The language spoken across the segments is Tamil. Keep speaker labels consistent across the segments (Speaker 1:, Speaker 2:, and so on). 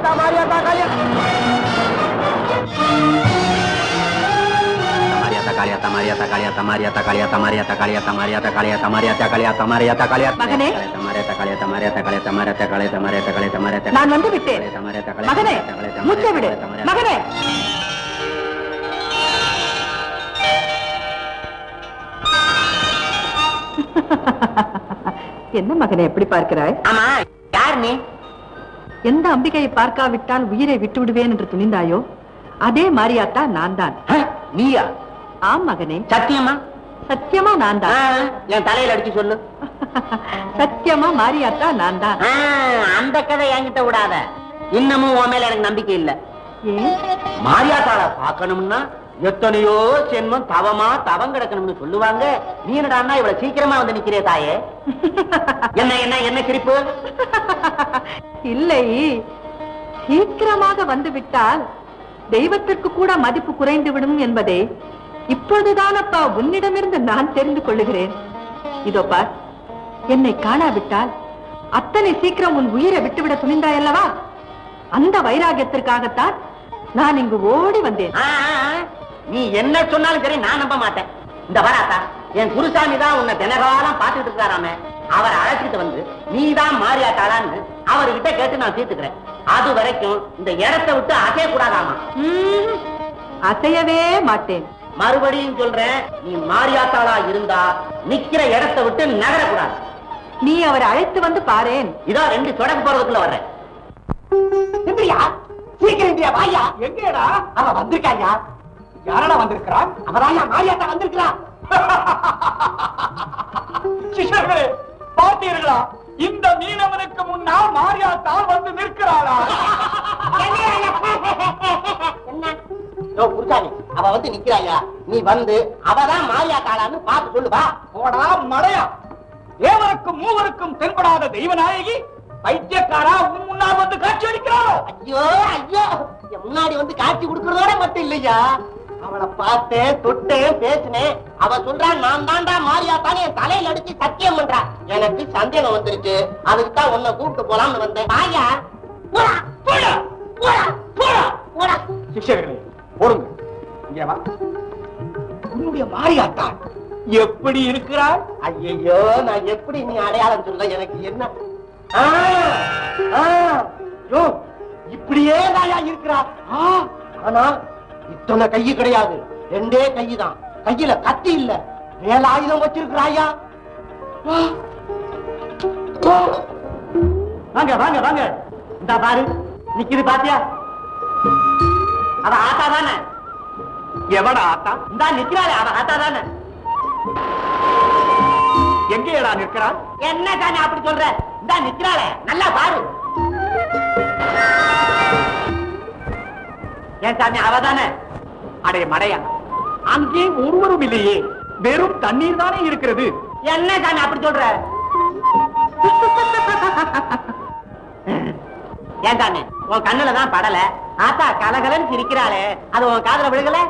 Speaker 1: காளியாத்தா Mariyatha காளியாத்தா
Speaker 2: Mariata, Mariata, Caliata, Mariata, Caliata, Mariata, Caliata, Mariata, Caliata, Mariata, Caliata, Mariata, Caliata,
Speaker 3: மகனே.
Speaker 2: Mariata, Caliata, Mariata, Caliata, Mariata, Caliata, Mariata, Caliata, Mariata,
Speaker 3: நான் வந்து விட்டேன்
Speaker 2: Caliata, Mariata, Caliata,
Speaker 3: மகனே
Speaker 2: Mariata, Caliata,
Speaker 3: மூச்சை விடு
Speaker 2: Mariata, Mariata,
Speaker 3: மகனே என்ன மகனே எப்படி பார்க்கிறாய்
Speaker 1: ஆமா யார் நீ
Speaker 3: எந்த அம்பிகையை பார்க்காவிட்டால் உயிரை விட்டு விடுவேன் என்று துணிந்தாயோ அதே மாரியாத்தா நான் தான்
Speaker 1: ஆ, நீயா
Speaker 3: ஆம் மகனே
Speaker 1: சத்தியமா
Speaker 3: சத்தியமா நான்
Speaker 1: ஆ,
Speaker 3: தான்
Speaker 1: என் தலையில அடிச்சு சொல்லு
Speaker 3: சத்தியமா மாரியாத்தா நான் தான்
Speaker 1: ஆ, அந்த கதை என்கிட்ட விடாத இன்னமும் உன் மேல எனக்கு நம்பிக்கை இல்ல
Speaker 3: ஏன்
Speaker 1: மாரியாத்தாள பார்க்கணும்னா எத்தனையோ சென்மம் தவமா தவம் கிடக்கணும்னு சொல்லுவாங்க நீ என்னடான்னா இவ்வளவு சீக்கிரமா வந்து நிக்கிறே தாயே என்ன என்ன என்ன சிரிப்பு
Speaker 3: இல்லை சீக்கிரமாக வந்து விட்டால் தெய்வத்திற்கு கூட மதிப்பு குறைந்து விடும் என்பதை இப்பொழுதுதானப்பா உன்னிடமிருந்து நான் தெரிந்து கொள்ளுகிறேன் இதோ பார் என்னை காணாவிட்டால் அத்தனை சீக்கிரம் உன் உயிரை விட்டுவிட துணிந்தாயல்லவா அந்த வைராகியத்திற்காகத்தான் நான் இங்கு ஓடி வந்தேன்
Speaker 1: ஆ, ஆ, ஆ. நீ என்ன சொன்னாலும் சரி நான் நம்ப மாட்டேன் இந்த வராத்தா என் குருசாமி தான் உன்னை தினகாலம் பாத்துக்கிட்டு இருக்காராமே அவர் அழைச்சிட்டு வந்து நீ தான் மாறியாட்டாளான்னு அவர்கிட்ட கேட்டு நான் தீர்த்துக்கிறேன் அது வரைக்கும் இந்த இடத்தை விட்டு அசைய கூடாதாமா
Speaker 3: ம்ம். அசையவே மாட்டேன்
Speaker 1: மறுபடியும் சொல்றேன் நீ மாரியாத்தாளா இருந்தா நிக்கிற இடத்தை விட்டு நகரக்கூடாது
Speaker 3: நீ அவரை அழைத்து வந்து பாரேன்
Speaker 1: இதோ ரெண்டு தொடக்க போறதுக்குள்ள வர்றேன்
Speaker 4: இந்திரியா சீக்கிரம் இந்தியா வாயா எங்கடா அவ வந்திருக்காயா யாரடா வந்திருக்கிறான் அவதாயா மாரியாத்தா வந்திருக்கிறான் சிஷ்யர்களே பார்த்தீர்களா இந்த மீனவனுக்கு முன்னால் மாரியாத்தா வந்து நிற்கிறாளா
Speaker 1: யோ, குருசாமி அவ வந்து நிக்கிறாயா நீ வந்து அவதான் மாரியாத்தாளான்னு பார்த்து சொல்லு வா
Speaker 4: போடா மடையா தேவருக்கும் மூவருக்கும் தென்படாத தெய்வநாயகி பைத்தியக்காரா உன் முன்னால் வந்து காட்சி அளிக்கிறாளோ
Speaker 1: ஐயோ ஐயோ என் முன்னாடி வந்து காட்சி கொடுக்கறதோட மட்டும் இல்லையா அவளை பார்த்தேன் தொட்டேன் பேசினேன் அவ சொல்றா நான் தாண்டா மாரியாத்தான்னு என் தலையில அடிச்சு சத்தியம் பண்றா எனக்கு சந்தேகம் வந்துருச்சு அதுக்கு தான் உன்னை கூப்பிட்டு போலாம்னு வந்தேன் வாயா போடா போடா போடா போடா போடா
Speaker 4: சிஷ்யர்களே பொறுங்க இங்கே வா உன்னுடைய மாரியாத்தா எப்படி இருக்கிறாள்
Speaker 1: ஐயோ நான் எப்படி நீ அடையாளம் சொல்ல எனக்கு என்ன ஆ, ஆ, யோ, இப்படியே தாயா இருக்கிறா ஆ, ஆனா இத்தனை கை கிடையாது ரெண்டே கை தான் கையில கத்தி இல்ல வேலாயுதம் வச்சிருக்கிறாயா ஆ, ஆ. வாங்க வாங்க வாங்க இந்த பாரு நிக்குது பாத்தியா அவ ஆத்தா தானே
Speaker 4: எவடா ஆத்தா
Speaker 1: இந்தா நிக்கிறாளே அவ ஆத்தா தானே
Speaker 4: எங்கேடா நிற்கிறாள்
Speaker 1: என்ன தானே அப்படி சொல்ற இந்தா நிக்கிறாளே நல்லா பாரு ஏன் சாமி அவதானே
Speaker 4: அடே மடையா அங்கே ஒருவரும் இல்லையே வெறும் தண்ணீர் தானே இருக்கிறது
Speaker 1: என்ன சாமி அப்படி சொல்ற ஏன் தானே உன் கண்ணுல தான் படல ஆத்தா கலகலன்னு சிரிக்கிறாளே அது உன் காதுல விழுகல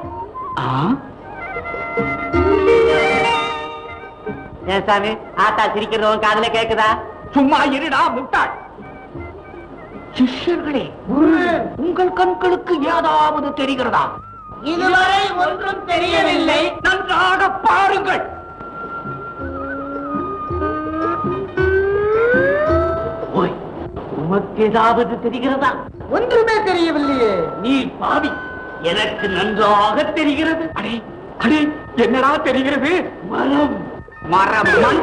Speaker 1: ஏன் சாமி ஆத்தா சிரிக்கிறது உன் காதுல கேக்குதா
Speaker 4: சும்மா இருடா முட்டாள் சிஷ்யர்களே உங்கள் கண்களுக்கு ஏதாவது தெரிகிறதா
Speaker 1: இதுவரை ஒன்றும் தெரியவில்லை
Speaker 4: நன்றாக பாருங்கள்
Speaker 1: ஓய் உமக்கு ஏதாவது தெரிகிறதா
Speaker 4: ஒன்றுமே தெரியவில்லையே
Speaker 1: நீ பாவி எனக்கு நன்றாக தெரிகிறது
Speaker 4: அடே அடே என்னடா தெரிகிறது மரம் மரம் மண்ட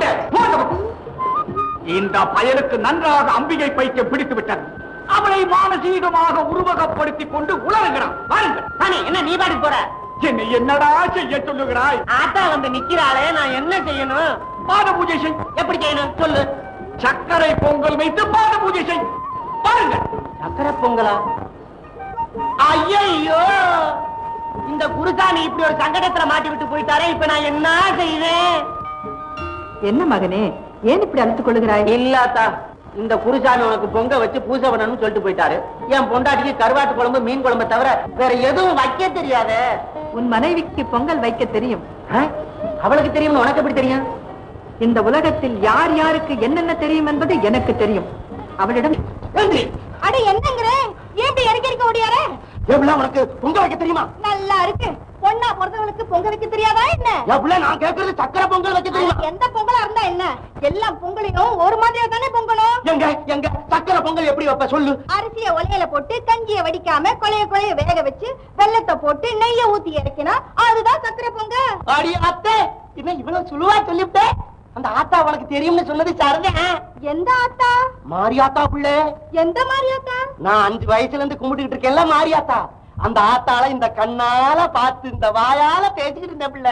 Speaker 4: இந்த பயலுக்கு நன்றாக அம்பிகை பைத்தியம் பிடித்து விட்டது அவளை மானசீகமாக உருவகப்படுத்திக் கொண்டு உலர்கிறான் வாருங்கள்
Speaker 1: சாமி என்ன நீ பாட்டு போற
Speaker 4: என்னை என்னடா செய்ய சொல்லுகிறாய்
Speaker 1: ஆத்தா வந்து நிக்கிறாளே நான் என்ன செய்யணும்
Speaker 4: பாத பூஜை செய்
Speaker 1: எப்படி செய்யணும் சொல்லு
Speaker 4: சர்க்கரை பொங்கல் வைத்து பாத பூஜை செய் பாருங்கள்
Speaker 1: சக்கரை பொங்கலா ஐயோ இந்த குருசாமி இப்படி ஒரு சங்கடத்துல மாட்டி விட்டு போயிட்டாரே இப்ப நான் என்ன செய்வேன்
Speaker 3: என்ன மகனே ஏன் இப்படி அழுத்துக் கொள்ளுகிறாய்
Speaker 1: இல்லாத்தா இந்த குருசாமி உனக்கு பொங்க வச்சு பூஜை பண்ணணும்னு சொல்லிட்டு போயிட்டாரு என் பொண்டாட்டிக்கு கருவாட்டு குழம்பு மீன் குழம்பு தவிர வேற எதுவும் வைக்க தெரியாதே
Speaker 3: உன் மனைவிக்கு பொங்கல் வைக்க தெரியும்
Speaker 1: ஆ? அவளுக்கு தெரியும்னு உனக்கு எப்படி தெரியும்
Speaker 3: இந்த உலகத்தில் யார் யாருக்கு என்னென்ன தெரியும் என்பது எனக்கு தெரியும் அவளிடம்
Speaker 4: நன்றி
Speaker 5: அட என்னங்கிற ஏன் இப்படி இறக்கி இருக்க ஓடியாரே
Speaker 1: எவ்வளவு உனக்கு பொங்க வைக்க தெரியுமா
Speaker 5: நல்லா இருக்கு பொண்ணா பிறந்தவளுக்கு பொங்க வைக்க தெரியாதா என்ன
Speaker 1: எவ்வளவு நான் கேட்கறது சக்கரை பொங்கல் வைக்க தெரியுமா
Speaker 5: அது எந்த பொங்கலா இருந்தா என்ன எல்லா பொங்கலையும் ஒரு மாதிரியா தானே பொங்கணும்
Speaker 1: எங்க எங்க சக்கரை பொங்கல் எப்படி வைப்ப சொல்லு
Speaker 5: அரிசிய ஒலையில போட்டு கஞ்சிய வடிக்காம கொலைய கொலைய வேக வச்சு வெள்ளத்தை போட்டு நெய்ய ஊத்தி இறக்கினா அதுதான் சக்கரை பொங்க
Speaker 1: அடி அத்தை என்ன இவ்வளவு சுழுவா சொல்லிவிட்டே அந்த ஆத்தா உனக்கு தெரியும்னு சொன்னது சரிதான்
Speaker 5: எந்த ஆத்தா
Speaker 1: மாரியாத்தா பிள்ளை
Speaker 5: எந்த மாதிரி ஆத்தா
Speaker 1: நான் அஞ்சு வயசுல இருந்து கும்பிட்டுக்கிட்டு இருக்கேன்ல மாரியாத்தா அந்த ஆத்தால இந்த கண்ணால பார்த்து இந்த வாயால பேசிக்கிட்டு இருந்த பிள்ளை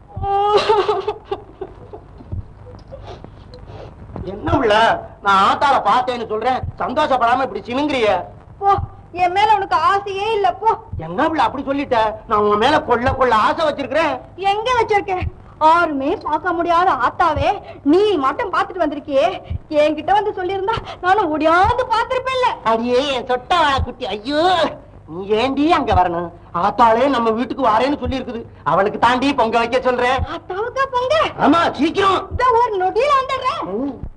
Speaker 1: என்ன பிள்ளை நான் ஆத்தால பார்த்தேன்னு சொல்றேன் சந்தோஷப்படாம இப்படி சினுங்கிறிய
Speaker 5: போ என் மேல உனக்கு ஆசையே இல்ல போ
Speaker 1: என்ன பிள்ளை அப்படி சொல்லிட்ட நான் உன் மேல கொள்ள கொள்ள ஆசை வச்சிருக்கிறேன்
Speaker 5: எங்க வச்சிருக்க யாருமே பார்க்க முடியாத ஆத்தாவே நீ மட்டும் பாத்துட்டு வந்திருக்கியே என்கிட்ட வந்து சொல்லியிருந்தா நானும் ஓடியாந்து பாத்திருப்பேன்ல
Speaker 1: அடியே என் சொட்ட குட்டி ஐயோ நீ ஏண்டி அங்க வரணும் ஆத்தாளே நம்ம வீட்டுக்கு வரேன்னு சொல்லி இருக்குது அவளுக்கு தாண்டி பொங்க வைக்க சொல்றேன்
Speaker 5: ஆத்தாவுக்கா பொங்க
Speaker 1: ஆமா சீக்கிரம்
Speaker 5: இந்த ஒரு நொடியில வந்துடுறேன்
Speaker 1: ம்.